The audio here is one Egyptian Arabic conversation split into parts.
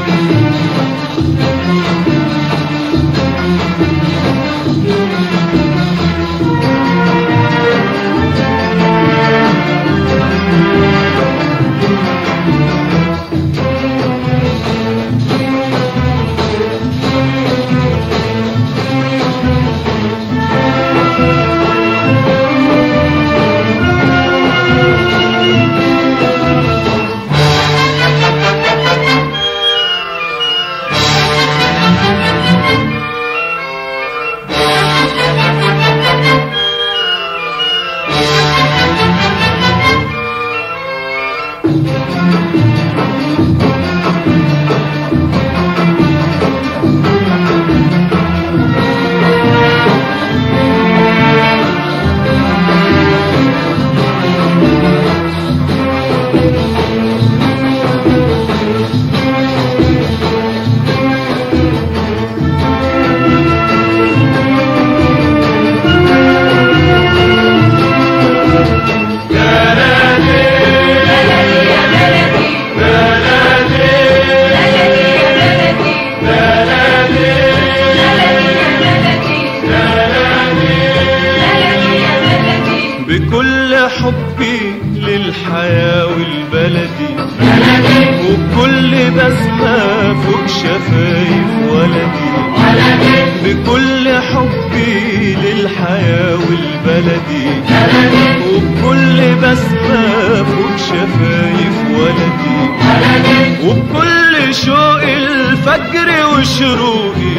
بكل حبي للحياة والبلدي وبكل بسمة فوق شفايف ولدي بكل حبي للحياة والبلدي وبكل بسمة فوق شفايف ولدي وبكل شوق الفجر وشروقي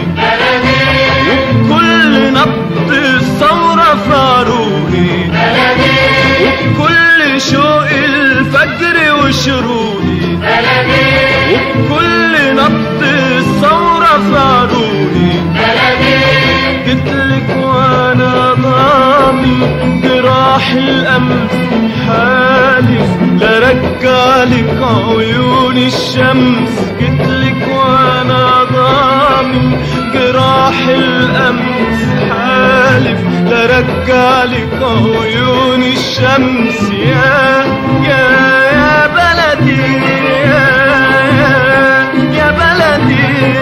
وبكل نبض الثورة في عروقي وبكل شوق الفجر وشروقي وبكل نبض الثورة في عروقي جيتلك وانا ضامي جراح الامس حالف لا رجعلك عيون الشمس جيتلك وانا ضامي جراح الامس حالف لا رجعلك عيون الشمس يا يا يا بلدي يا يا, يا بلدي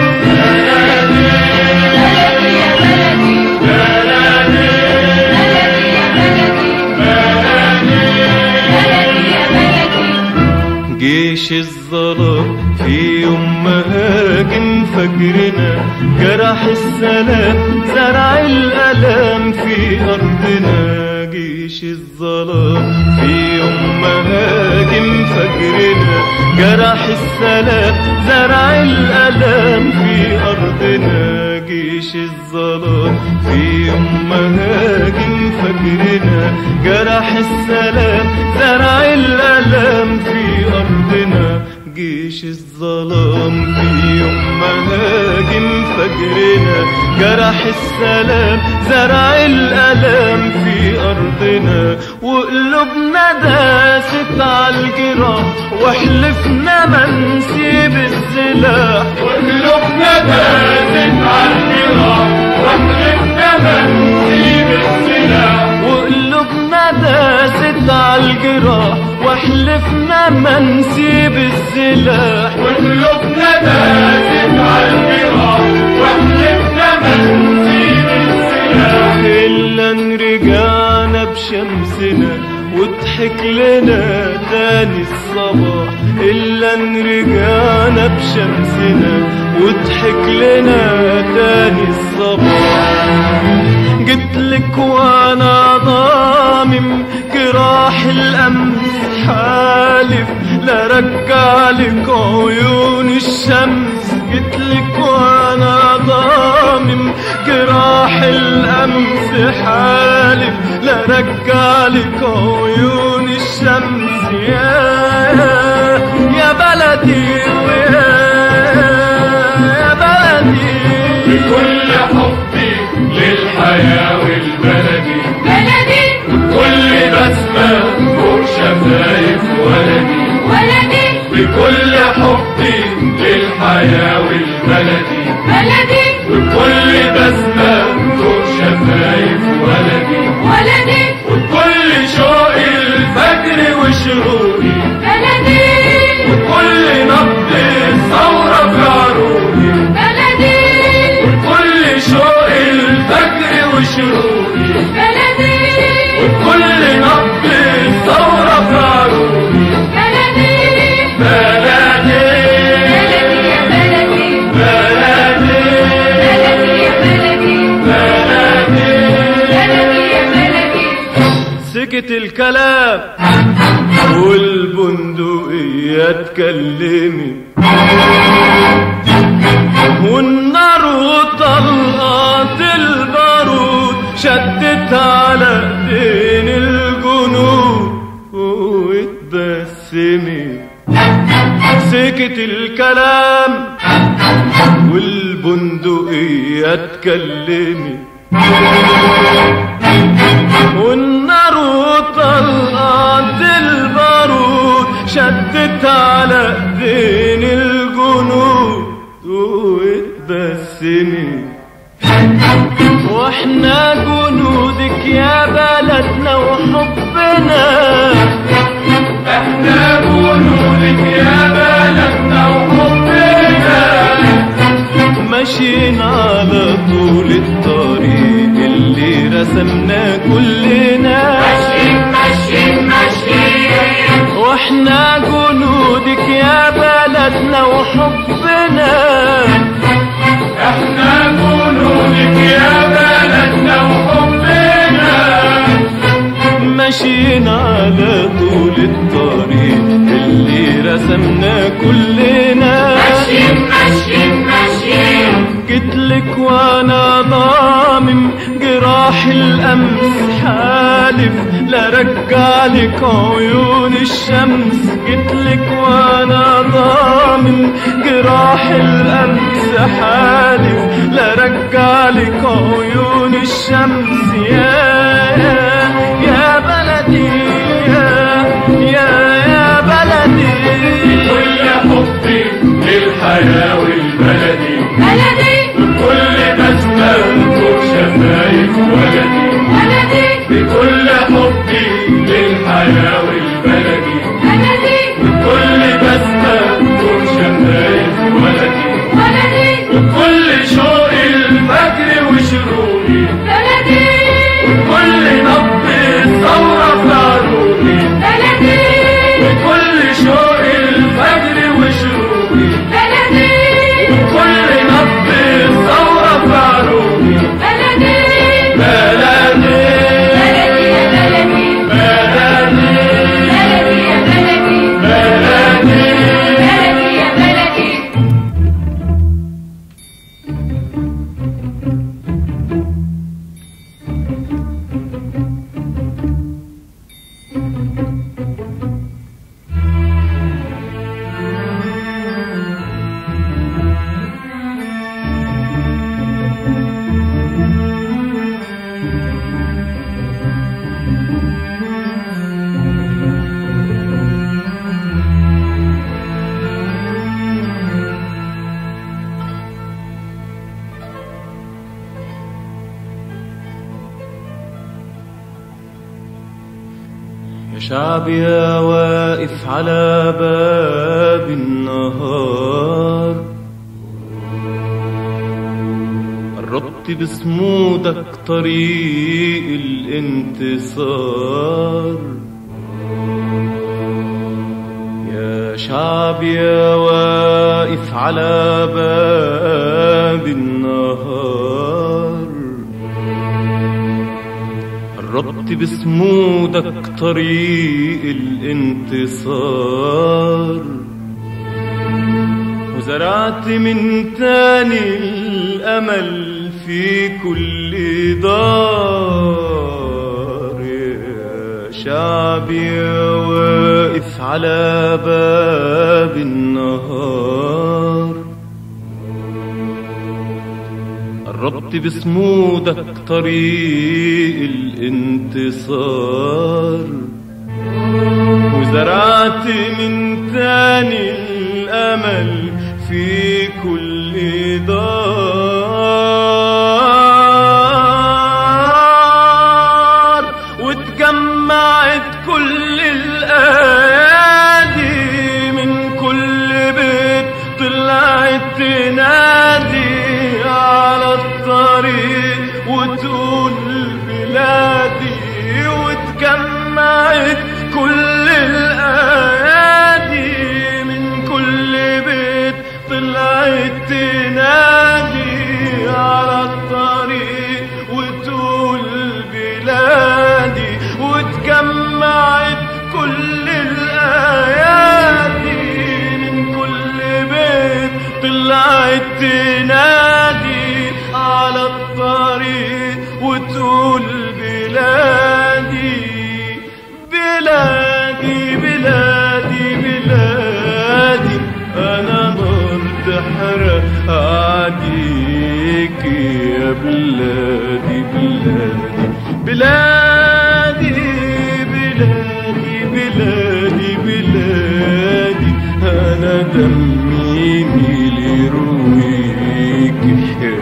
جيش الظلام في يوم ما هاجم فجرنا جرح السلام زرع الألم في أرضنا جيش الظلام في يوم ما هاجم فجرنا جرح السلام زرع الألم في أرضنا جيش الظلام في يوم ما هاجم فجرنا جرح السلام زرع الألم في أرضنا جيش الظلام في يوم ما هاجم فجرنا جرح السلام زرع الألم في أرضنا وقلوبنا داست على الجراح وحلفنا ما نسيب السلاح وقلوبنا داست على الجراح وحلفنا ما نسيب السلاح وقلوبنا داست على الجراح وحلفنا ما نسيب السلاح وقلوبنا داست على الجراح وحلفنا ما نسيب السلاح إلا إن رجعنا بشمسنا وضحك لنا تاني الصباح إلا إن رجعنا بشمسنا وضحك لنا تاني الصباح جيتلك وانا ضامم جراح الامس حالف لا رجعلك عيون الشمس جيتلك وانا ضامم جراح الامس حالف لا رجعلك عيون الشمس يا يا بلدي ويا يا بلدي بكل حبي للحياة والبلدي بلدي كل بسمة فوق شفايف ولدي ولدي بكل حبي للحياة والبلدي بلدي بكل بسمة فوق شفايف ولدي ولدي وكل شوق الفجر وشروقي بلدي وكل نبض الثورة في سكت الكلام والبندقية اتكلمت والنار وطلقات البارود شدت على ايدين الجنود واتبسمت سكت الكلام والبندقية اتكلمت والنار وطلقات البارود شدت على ايدين الجنود واتبسمت واحنا جنودك يا بلدنا وحبنا احنا جنودك يا بلدنا وحبنا ماشيين على طول الطريق اللي رسمناه كلنا ماشيين ماشيين ماشيين واحنا جنودك يا بلدنا وحبنا احنا جنودك يا بلدنا وحبنا ماشيين على طول الطريق اللي رسمناه كلنا ماشيين ماشيين ماشيين جيتلك وانا ضامم جراح الامس حالف لا رجعلك عيون الشمس جيتلك وانا ضامم جراح الامس حالف لا رجعلك عيون الشمس يا يا يا بلدي يا يا يا بلدي كل حبي للحياة والبلدي بلدي كل بسمة فوق شفايف ولدي بلدي بكل حبي للحياة والبلدي بلدي كل بسمة فوق شفايف ولدي بلدي كل شوق الفجر وشروقي بلدي كل نبض الثورة في عروقي بلدي كل شوق الفجر وشروقي بلدي كل نبض الثورة في عروقي بلدي بلدي بلدي يا بلدي بلدي بلدي يا بلدي بلدي بلدي يا بلدي يا شعب يا واقف على باب النهار قربت بصمودك طريق الانتصار يا شعب يا واقف على باب النهار قربت بصمودك طريق الانتصار وزرعت من تاني الأمل في كل دار يا شعبي يا واقف على باب النهار قربت بصمودك طريق الانتصار وزرعت من تاني الأمل في كل دار واتجمعت كل الأيادي من كل بيت طلعت تنادي على الطريق وتقول بلادي واتجمعت كل الأيادي من كل بيت طلعت تنادي على الطريق وتقول بلادي وتجمعت طلعت تنادي على الطريق وتقول بلادي بلادي بلادي بلادي انا نار تحرق عليك يا بلادي بلادي بلادي بلادي بلادي بلادي انا دمي ميلي رويك يا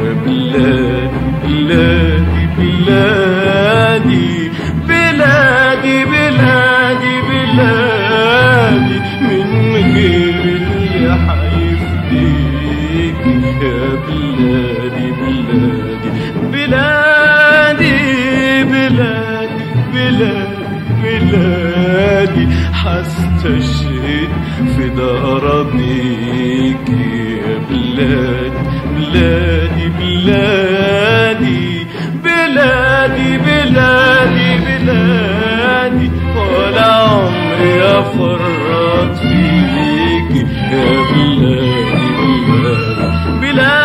بلادي بلادي بلادي بلادي بلادي بلادي من غير اللي حيفديك يا بلادي بلادي بلادي بلادي بلادي بلادي حستشهد في ضربيك يا بلادي بلادي بلادي بلادي بلادي بلادي ولا عمري افرط فيك يا بلادي بلادي بلادي